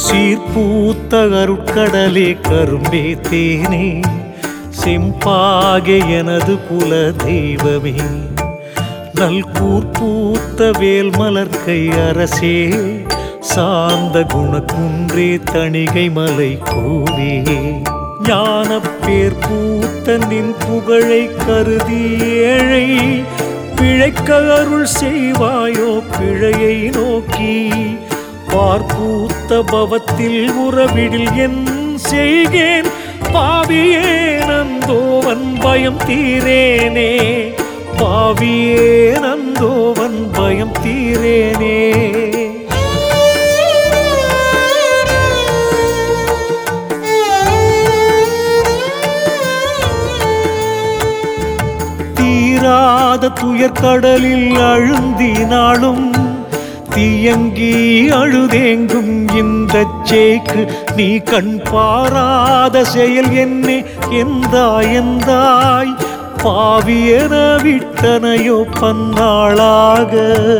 சீர்பூத்த அருட்கடலே கரும்பே தேனே செம்பாக எனது குல தெய்வமே நல்கூர்பூத்த வேல் மலர்க்கை அரசே சாந்த குணக்குன்றே தணிகை மலை கோவே ஞான பேர் பூத்த நின் புகழை கருதி ஏழை பிழைக்க அருள் செய்வாயோ பிழையை நோக்கி பார்ப்பூத்த பவத்தில் உறவிடில் என் செய்கேன் பாவியே நந்தோவன் பயம் தீரேனே பாவியே நந்தோவன் பயம் தீரேனே தீராத துயர்கடலில் அழுந்தினாலும் தீயங்கி அழுதேங்கும் இந்த சேக்கு நீ கண் பாராத செயல் என்னே எந்தாய் எந்தாய் பாவியன விட்டனையோ பன்னாளாக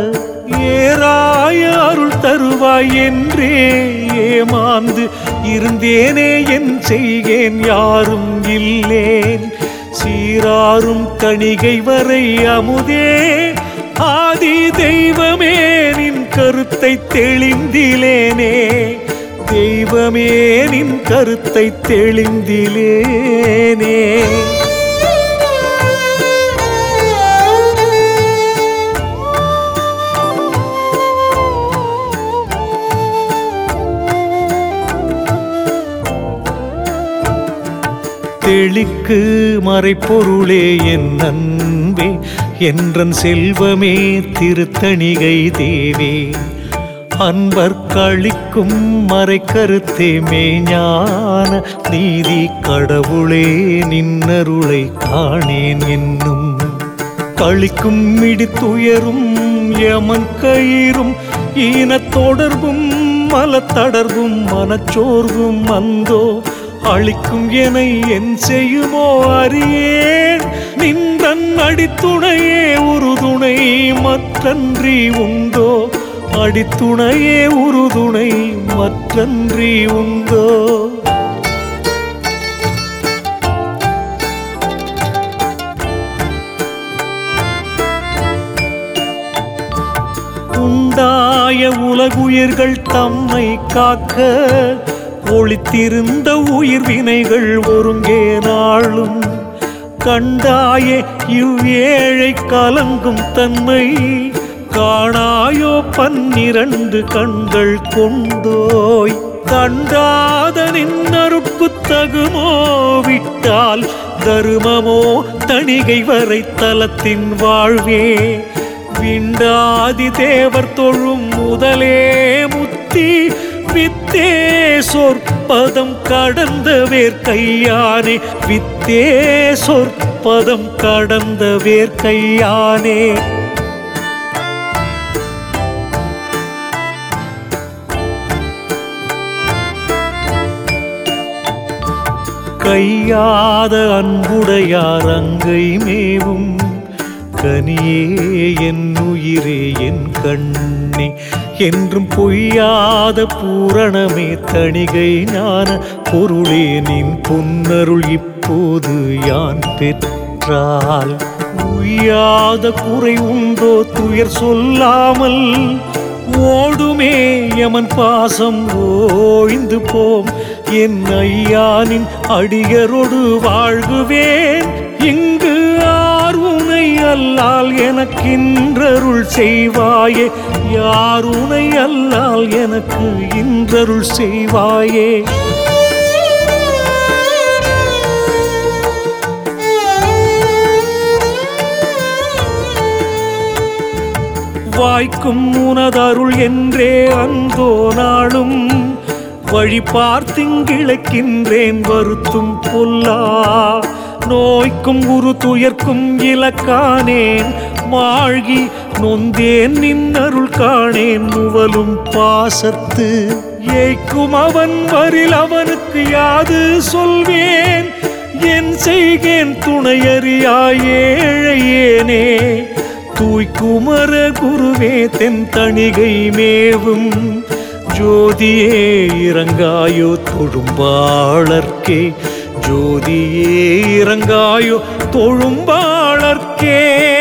ஏராய அருள் தருவாய் என்றே ஏமாந்து இருந்தேனே என் செய்கேன் யாரும் இல்லேன் சீராரும் கணிகை வரை அமுதே ஆதி தெய்வமே நின் கருத்தை தெளிந்திலேனே தெய்வமே நின் கருத்தை தெளிந்திலேனே தெளிக்கு மறைப்பொருளே என் அன்பே என்றன் செல்வமே திருத்தணிகை தேவே அன்பர் கழிக்கும் மறைக்கருத்தே மேஞான நீதி கடவுளே நின்னருளை காணேன் என்னும் கழிக்கும் மிடித்துயரும் யமன் கயிறும் ஈனத் தொடர்பும் மலத்தடர்பும் மனச்சோர்வும் அந்தோ அழிக்கும் என என் செய்யுமோ அறியேன் நின்றன் அடித்துணையே உறுதுணை மற்றன்றி உண்டோ அடித்துணையே உறுதுணை மற்றன்றி உண்டோ உண்டாய உலகுயிர்கள் தம்மை காக்க ஒளித்திருந்த உயிர் வினைகள் ஒருங்கே நாளும் கண்டாயே இவ்வேழை கலங்கும் தன்மை காணாயோ பன்னிரண்டு கண்கள் கொண்டோய் கண்டாத நின்னருட்கு தகுமோ விட்டால் தருமமோ தணிகை வரை தலத்தின் வாழ்வே விண்டாதி தேவர் தொழும் முதலே முத்தி வித்தே சொற்பதம் கடந்த வேர்க்கையானே வித்தே சொற்பதம் கடந்த வேர்க்கையானே கையாத அன்புடையார் அங்கை மேவும் கனியே என் உயிரே என் கண்ணே என்றும் பொய்யாத பூரணமே தணிகை ஞான பொருளே நின் பொன்னருள் இப்போது யான் பெற்றால் உய்யாத குறை உண்டோ துயர் சொல்லாமல் ஓடுமே யமன் பாசம் ஓய்ந்து போம் என் ஐயானின் அடியரோடு வாழ்குவேன் இங்கு ஆர் உனை அல்லால் எனக்கின்றருள் செய்வாயே யார் உனை அல்லால் எனக்கு இன்றருள் செய்வாயே வாய்க்கும் உனதருள் என்றே அந்தோ நாளும் வழி பார்த்திங்கிழக்கின்றேன் வருத்தும் பொல்லா நோய்க்கும் குரு துயர்க்கும் இலக்கானேன் மாழ்கி நொந்தேன் நின்னருள் காணேன் நுவலும் பாசத்து ஏய்க்கும் அவன் வரில் அவனுக்கு யாது சொல்வேன் என் செய்கேன் துணையறியாயேழையேனே தூய்க்குமர குருவே தென் தணிகை மேவும் ஜோதியே இறங்காயோ தொழும்பாளர்க்கே ஜோதியே இறங்காயோ தொழும்பாளர்க்கே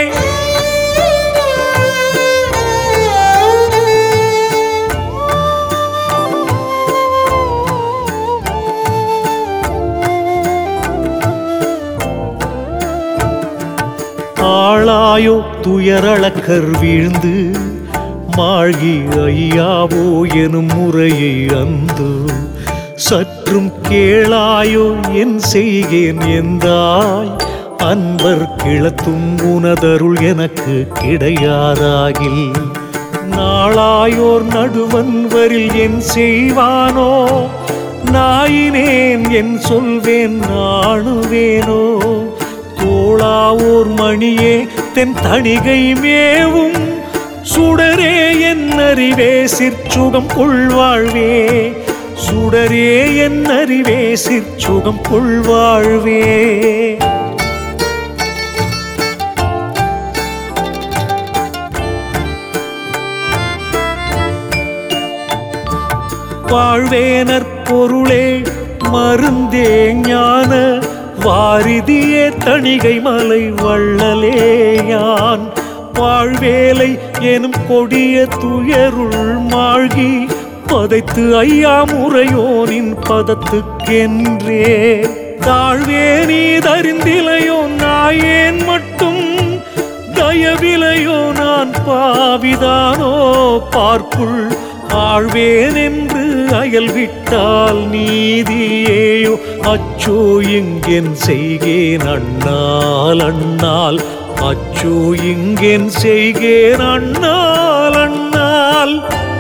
ஆளாயோ துயரளக்கர் வீழ்ந்து மாழ்கி ஐயாவோ எனும் முறையை அந்து சற்றும் கேளாயோ என் செய்கேன் எந்தாய் அன்பர் கிளத்தும் உனதருள் எனக்கு கிடையாதாகில் நாளாயோர் நடுவன்வரில் என் செய்வானோ நாயினேன் என் சொல்வேன் நாணுவேனோ தோளாவோர் மணியே தென் தணிகை மேவும் சுடரே என் அறிவே சிற்சுகம் கொள்வாழ்வே சுடரே என் அறிவே சிற்சுகம் கொள்வாழ்வே வாழ்வேனர் பொருளே மருந்தே ஞான வாரிதியே தணிகை மலை வள்ளலே யான் வாழ்வேலை எனும் கொடிய துயருள் மாழ்கி பதைத்து ஐயா முறையோனின் பதத்துக்கென்றே தாழ்வே நீ தரிந்திலையோ நாயேன் மட்டும் தயவிலையோ நான் பாவிதானோ பார்க்குள் ஆழ்வேன் என்று அயல் விட்டால் நீதியேயோ அச்சோ இங்கென் செய்கேன் அண்ணால் அண்ணால் அச்சோ இங்கென் செய்கேன் அண்ணால் அண்ணால்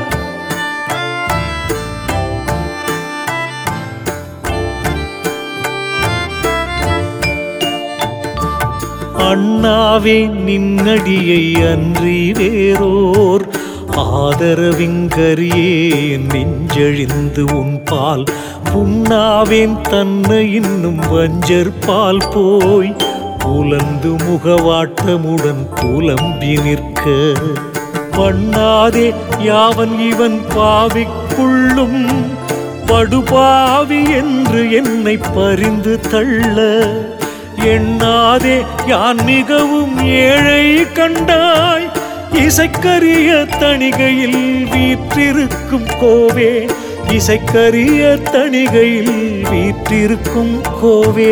அண்ணாவே நின்னடியை அன்றி வேறோர் ஆதரவிங்கரியே நெஞ்சழிந்து உன் பால் புண்ணாவேன் தன்னை இன்னும் வஞ்சர் பால் போய் புலந்து முகவாட்டமுடன் புலம்பி நிற்க பண்ணாதே யாவன் இவன் பாவிக்குள்ளும் படுபாவி என்று என்னை பரிந்து தள்ள எண்ணாதே யான் மிகவும் ஏழை கண்டாய் இசைக்கரிய தணிகையில் வீற்றிருக்கும் கோவே இசைக்கரிய தணிகையில் வீற்றிருக்கும் கோவே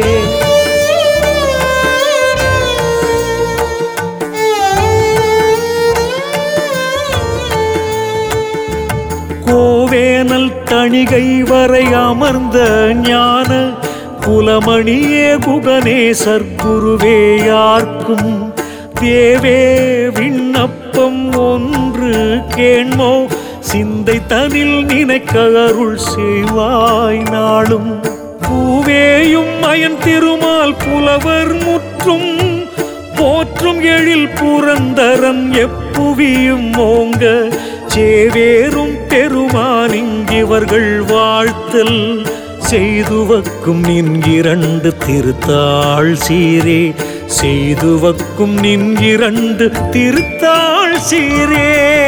கோவேனல் தணிகை வரை அமர்ந்த ஞான குலமணியே குகனே சர்க்குருவே யார்க்கும் தேவே விண்ணப்பம் ஒன்று கேண்மோ சிந்தை தனில் நினைக்க அருள் செய்வாய் நாளும் பூவேயும் அயன் திருமால் புலவர் முற்றும் போற்றும் எழில் புரந்தரன் எப்புவியும் ஓங்க சேவேரும் பெருமானிங்கிவர்கள் வாழ்த்தல் செய்துவக்கும் நின் இரண்டு திருத்தாள் சீரே செய்துவக்கும் நின் இரண்டு திருத்தாள் சீரே